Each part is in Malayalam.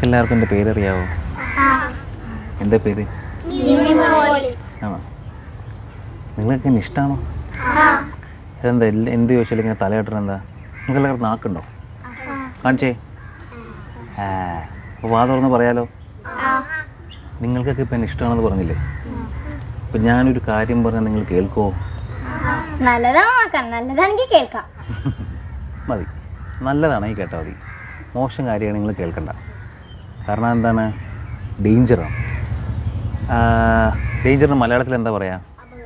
നിങ്ങൾക്ക് എല്ലാവർക്കും എൻ്റെ പേരറിയാവോ എന്താ പേര് ആണോ നിങ്ങൾക്ക് എന്നെ ഇഷ്ടമാണോ ഇതെന്താ എല്ല- എന്ത് ചോദിച്ചാലും ഇങ്ങനെ തലയിട്ടണം എന്താ നിങ്ങൾക്ക് എല്ലാവർക്കും നാക്കുണ്ടോ കാണിച്ചേ ആ അപ്പോൾ വാ തുറന്ന് പറയാലോ നിങ്ങൾക്കൊക്കെ ഇപ്പം എന്നെ ഇഷ്ടമാണെന്ന് പറഞ്ഞില്ലേ അപ്പം ഞാനൊരു കാര്യം പറഞ്ഞാൽ നിങ്ങൾ കേൾക്കുമോ നല്ലതാണ് നോക്കാം നല്ലതാണെങ്കിൽ കേൾക്കാം മതി നല്ലതാണെങ്കിൽ കേട്ടാൽ മതി മോശം കാര്യമാണ് നിങ്ങൾ കേൾക്കണ്ട കാരണം എന്താണ് ഡേഞ്ചറാണ് ഡേഞ്ചറിന് മലയാളത്തിൽ എന്താ പറയുക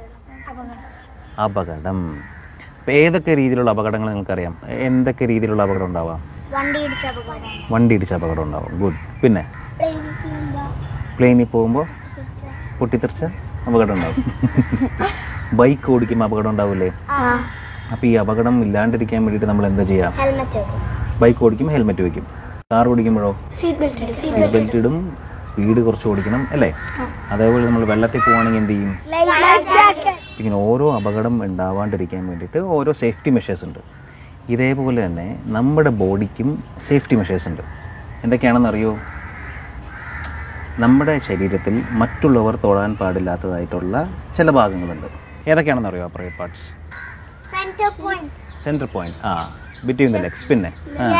അപകടം ഇപ്പം ഏതൊക്കെ രീതിയിലുള്ള അപകടങ്ങൾ നിങ്ങൾക്കറിയാം എന്തൊക്കെ രീതിയിലുള്ള അപകടം ഉണ്ടാവാം വണ്ടി ഇടിച്ച അപകടം വണ്ടി ഇടിച്ച അപകടം ഉണ്ടാവും ഗുഡ് പിന്നെ പ്ലെയിനിൽ പോകുമ്പോൾ പൊട്ടിത്തെറിച്ച അപകടം ഉണ്ടാവും ബൈക്ക് ഓടിക്കുമ്പോൾ അപകടം ഉണ്ടാവില്ലേ അപ്പോൾ ഈ അപകടം ഇല്ലാണ്ടിരിക്കാൻ വേണ്ടിയിട്ട് നമ്മൾ എന്താ ചെയ്യുക ഹെൽമെറ്റ് ബൈക്ക് ഓടിക്കുമ്പോൾ ഹെൽമെറ്റ് വെക്കും കാർ ഓടിക്കുമ്പോഴോ സീറ്റ് ബെൽറ്റ് സീറ്റ് ബെൽറ്റ് ഇടും സ്പീഡ് കുറച്ച് ഓടിക്കണം അല്ലേ അതേപോലെ നമ്മൾ വെള്ളത്തിൽ പോവുകയാണെങ്കിൽ എന്ത് ചെയ്യും ലൈഫ് ജാക്കറ്റ് ഇങ്ങനെ ഓരോ അപകടം ഉണ്ടാവാണ്ടിരിക്കാൻ വേണ്ടിയിട്ട് ഓരോ സേഫ്റ്റി മെഷേഴ്സ് ഉണ്ട് ഇതേപോലെ തന്നെ നമ്മുടെ ബോഡിക്കും സേഫ്റ്റി മെഷേഴ്സ് ഉണ്ട് എന്തൊക്കെയാണെന്ന് അറിയോ നമ്മുടെ ശരീരത്തിൽ മറ്റുള്ളവർ തൊഴാൻ പാടില്ലാത്തതായിട്ടുള്ള ചില ഭാഗങ്ങളുണ്ട് ഏതൊക്കെയാണെന്ന് അറിയോ private parts center point center point ആ ബിറ്റ്വീൻ ദ ലെഗ്സ് പിന്നെ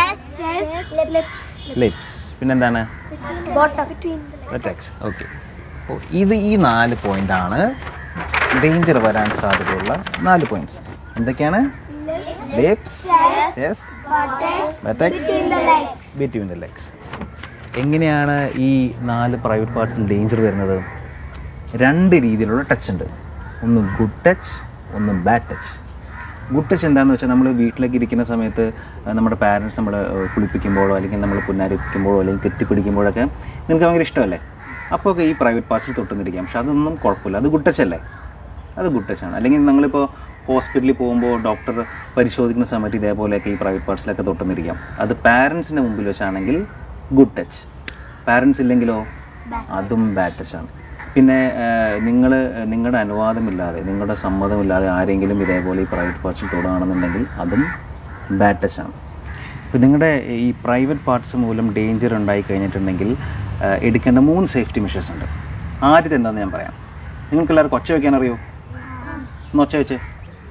ലിപ്സ് ലിപ്സ് പിന്നെന്താണ് ബോട്ടം ബിറ്റ്വീൻ ലെഗ്സ് ഓക്കെ അപ്പോൾ ഇത് ഈ നാല് പോയിന്റാണ് ഡേഞ്ചർ വരാൻ സാധ്യതയുള്ള നാല് പോയിന്റ്സ് എന്തൊക്കെയാണ് lips chest buttocks between the legs എങ്ങനെയാണ് ഈ നാല് പ്രൈവറ്റ് പാർട്സിൽ ഡേഞ്ചർ വരുന്നത് രണ്ട് രീതിയിലുള്ള ടച്ച് ഉണ്ട് ഒന്ന് ഗുഡ് ടച്ച് ഒന്ന് ബാഡ് ടച്ച് ഗുഡ് ടച്ച് എന്താണെന്ന് വെച്ചാൽ നമ്മൾ വീട്ടിലേക്ക് ഇരിക്കുന്ന സമയത്ത് ആ, നമ്മുടെ പാരൻസ് നമ്മളെ ആ, കുളിപ്പിക്കുമ്പോഴോ അല്ലെങ്കിൽ നമ്മൾ പുന്നാരിപ്പിക്കുമ്പോഴോ അല്ലെങ്കിൽ കെട്ടിപ്പിടിക്കുമ്പോഴൊക്കെ നിങ്ങൾക്ക് ഭയങ്കര ഇഷ്ടമല്ലേ അപ്പോൾ ഒക്കെ ഈ പ്രൈവറ്റ് പാർട്സിൽ തൊട്ടുന്നിരിക്കാം പക്ഷെ അതൊന്നും കുഴപ്പമില്ല അത് ഗുഡ് ടച്ച് അല്ലേ അത് ഗുഡ് ടച്ച് ആണ് അല്ലെങ്കിൽ നമ്മളിപ്പോൾ ഹോസ്പിറ്റലിൽ പോകുമ്പോൾ ഡോക്ടർ പരിശോധിക്കുന്ന സമയത്ത് ഇതേപോലെയൊക്കെ ഈ പ്രൈവറ്റ് പാർട്സിലൊക്കെ തൊട്ടുന്നിരിക്കാം അത് പാരൻസിൻ്റെ മുമ്പിൽ വെച്ചാണെങ്കിൽ ഗുഡ് ടച്ച് പാരൻസ് ഇല്ലെങ്കിലോ അതും ബാഡ് ടച്ച് ആണ് പിന്നെ നിങ്ങൾ നിങ്ങളുടെ അനുവാദമില്ലാതെ നിങ്ങളുടെ സമ്മതമില്ലാതെ ആരെങ്കിലും ഇതേപോലെ ഈ പ്രൈവറ്റ് പാർട്സിൽ തൊടുകയാണെന്നുണ്ടെങ്കിൽ അതും ബാഡ് ടച്ച് ആണ് ഇപ്പം നിങ്ങളുടെ ഈ പ്രൈവറ്റ് പാർട്സ് മൂലം ഡേഞ്ചർ ഉണ്ടായി കഴിഞ്ഞിട്ടുണ്ടെങ്കിൽ ആ, എടുക്കേണ്ട മൂന്ന് സേഫ്റ്റി മെഷേഴ്സ് ഉണ്ട് ആദ്യത്തെ എന്താണെന്ന് ഞാൻ പറയാം നിങ്ങൾക്ക് എല്ലാവർക്കും ഒച്ച വയ്ക്കാൻ അറിയോ ഒന്ന് ഒച്ച വെച്ചേ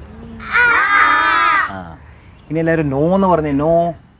ആ ഇനി എല്ലാവരും നോ എന്ന് പറഞ്ഞേ നോ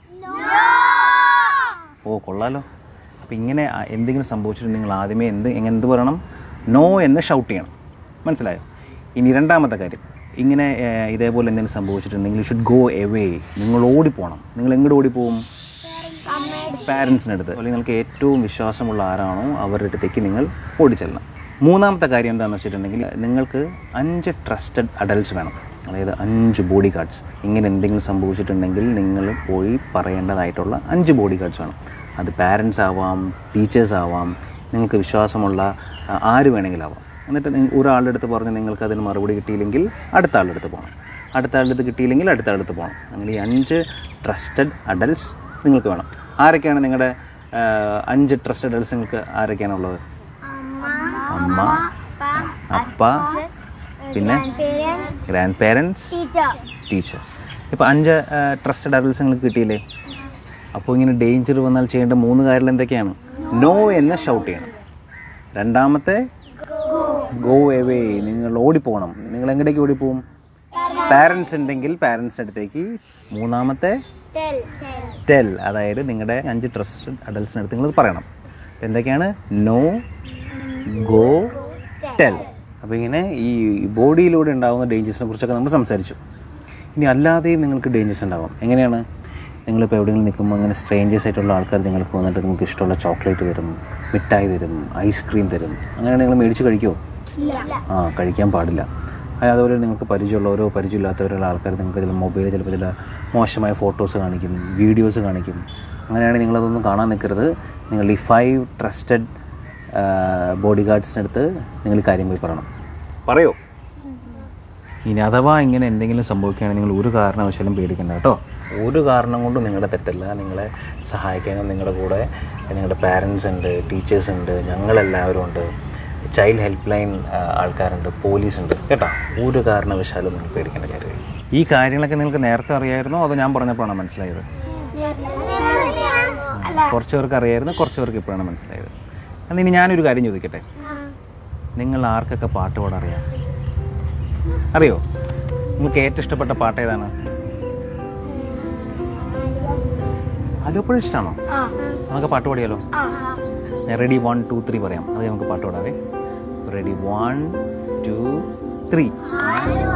ഓ കൊള്ളാലോ അപ്പം ഇങ്ങനെ ആ, എന്തെങ്കിലും സംഭവിച്ചിട്ടുണ്ടെങ്കിൽ നിങ്ങൾ ആദ്യമേ എന്ത് എങ്ങനെ എന്ത് പറയണം നോ എന്ന് ഷൗട്ട് ചെയ്യണം മനസ്സിലായോ ഇനി രണ്ടാമത്തെ കാര്യം ഇങ്ങനെ ഏ, ഇതേപോലെ എന്തെങ്കിലും സംഭവിച്ചിട്ടുണ്ടെങ്കിൽ യു ഷുഡ് ഗോ എവേ നിങ്ങൾ ഓടിപ്പോണം നിങ്ങൾ എങ്ങോട്ട് ഓടിപ്പോവും പാരൻസിൻ്റെ അടുത്ത് അല്ലെങ്കിൽ നിങ്ങൾക്ക് ഏറ്റവും വിശ്വാസമുള്ള ആരാണോ അവരുടെ അടുത്തേക്ക് നിങ്ങൾ ഓടിച്ചെല്ലണം മൂന്നാമത്തെ കാര്യം എന്താണെന്ന് വെച്ചിട്ടുണ്ടെങ്കിൽ നിങ്ങൾക്ക് അഞ്ച് ട്രസ്റ്റഡ് അഡൽട്സ് വേണം അതായത് അഞ്ച് ബോഡി ഗാർഡ്സ് ഇങ്ങനെ എന്തെങ്കിലും സംഭവിച്ചിട്ടുണ്ടെങ്കിൽ നിങ്ങൾ പോയി പറയേണ്ടതായിട്ടുള്ള അഞ്ച് ബോഡി ഗാർഡ്സ് വേണം അത് പാരൻസ് ആവാം ടീച്ചേഴ്സ് ആവാം നിങ്ങൾക്ക് വിശ്വാസമുള്ള ആ, ആര് വേണമെങ്കിലും ആവാം എന്നിട്ട് നിങ്ങൾ ഒരാളുടെ അടുത്ത് പറഞ്ഞ് നിങ്ങൾക്ക് അതിന് മറുപടി കിട്ടിയില്ലെങ്കിൽ അടുത്ത ആളുടെ അടുത്ത് പോകണം അടുത്ത ആളുടെ അടുത്ത് കിട്ടിയില്ലെങ്കിൽ അടുത്ത ആളുടെ അടുത്ത് പോകണം അങ്ങനെ ഈ അഞ്ച് ട്രസ്റ്റഡ് അഡൽട്സ് നിങ്ങൾക്ക് വേണം ആരൊക്കെയാണ് നിങ്ങളുടെ ആ, അഞ്ച് ട്രസ്റ്റഡ് അഡൽട്സ് നിങ്ങൾക്ക് ആരൊക്കെയാണുള്ളത് അമ്മ അപ്പ പിന്നെ ഗ്രാൻഡ് പേരൻസ് ടീച്ചർ ടീച്ചർ ഇപ്പോൾ അഞ്ച് ട്രസ്റ്റഡ് അഡൽട്സ് നിങ്ങൾക്ക് കിട്ടിയില്ലേ അപ്പോൾ ഇങ്ങനെ ഡേഞ്ചർ വന്നാൽ ചെയ്യേണ്ട മൂന്ന് കാര്യങ്ങൾ എന്തൊക്കെയാണ് നോ എന്ന് ഷൗട്ട് ചെയ്യണം രണ്ടാമത്തെ ഗോ എവേ നിങ്ങൾ ഓടിപ്പോകണം നിങ്ങൾ എങ്ങോട്ടേക്ക് ഓടിപ്പോവും പാരൻസ് ഉണ്ടെങ്കിൽ പാരൻസിൻ്റെ അടുത്തേക്ക് മൂന്നാമത്തെ ടെൽ ടെൽ അതായത് നിങ്ങളുടെ അഞ്ച് ട്രസ്റ്റഡ് അഡൽസിൻ്റെ അടുത്ത് നിങ്ങൾ പറയണം എന്തൊക്കെയാണ് നോ ഗോ ടെൽ അപ്പോൾ ഇങ്ങനെ ഈ ബോഡിയിലൂടെ ഉണ്ടാകുന്ന ഡേഞ്ചേഴ്സിനെ കുറിച്ചൊക്കെ നമ്മൾ സംസാരിച്ചു ഇനി അല്ലാതെയും നിങ്ങൾക്ക് ഡേഞ്ചേഴ്സ് ഉണ്ടാവാം എങ്ങനെയാണ് നിങ്ങളിപ്പോൾ എവിടെയെങ്കിലും നിൽക്കുമ്പോൾ അങ്ങനെ സ്ട്രേഞ്ചേഴ്സ് ആയിട്ടുള്ള ആൾക്കാർ നിങ്ങൾക്ക് വന്നിട്ട് നിങ്ങൾക്ക് ഇഷ്ടമുള്ള ചോക്ലേറ്റ് തരും മിഠായി തരും ഐസ്ക്രീം തരും അങ്ങനെയാണ് നിങ്ങൾ മേടിച്ച് കഴിക്കുമോ ആ കഴിക്കാൻ പാടില്ല അത് അതുപോലെ നിങ്ങൾക്ക് പരിചയമുള്ളവരോ പരിചയമില്ലാത്തവരുള്ള ആൾക്കാർ നിങ്ങൾക്ക് ചില മൊബൈലിൽ ചിലപ്പോൾ ചില മോശമായ ഫോട്ടോസ് കാണിക്കും വീഡിയോസ് കാണിക്കും അങ്ങനെയാണെങ്കിൽ നിങ്ങളതൊന്നും കാണാൻ നിൽക്കരുത് നിങ്ങൾ ഈ ഫൈവ് ട്രസ്റ്റഡ് ബോഡി ഗാർഡ്സിനടുത്ത് നിങ്ങൾ ഈ കാര്യം പോയി പറയണം പറയോ ഇനി അഥവാ ഇങ്ങനെ എന്തെങ്കിലും സംഭവിക്കുകയാണെങ്കിൽ നിങ്ങൾ ഒരു കാരണവശാലും പേടിക്കണ്ട കേട്ടോ ഒരു കാരണം കൊണ്ടും നിങ്ങളുടെ തെറ്റല്ല നിങ്ങളെ സഹായിക്കാനും നിങ്ങളുടെ കൂടെ നിങ്ങളുടെ പാരൻസ് ഉണ്ട് ടീച്ചേഴ്സ് ഉണ്ട് ഞങ്ങളെല്ലാവരും ഉണ്ട് ചൈൽഡ് ഹെൽപ്പ് ലൈൻ ആൾക്കാരുണ്ട് പോലീസ് ഉണ്ട് കേട്ടോ ഒരു കാരണവശാലും നിങ്ങൾ പേടിക്കേണ്ട കാര്യമില്ല ഈ കാര്യങ്ങളൊക്കെ നിങ്ങൾക്ക് നേരത്തെ അറിയായിരുന്നോ അതോ ഞാൻ പറഞ്ഞപ്പോഴാണോ മനസ്സിലായത് അല്ല കുറച്ച് പേർക്ക് അറിയായിരുന്നു കുറച്ച് പേർക്ക് ഇപ്പോഴാണ് മനസ്സിലായത് എന്നാൽ ഇനി ഞാനൊരു കാര്യം ചോദിക്കട്ടെ നിങ്ങൾ ആർക്കൊക്കെ പാട്ട് പാടാൻ അറിയാം അറിയോ നിങ്ങൾക്ക് ഏറ്റവും ഇഷ്ടപ്പെട്ട പാട്ട് ഏതാണ് ആലോപ്പുഴ ഇഷ്ടമാണോ ആ നമുക്ക് പാട്ട് പാടിയാലോ ആ ഞാൻ റെഡി വൺ ടു ത്രീ പറയാം അത് നമുക്ക് പാട്ട് പാടാവേ ready one two three Aluva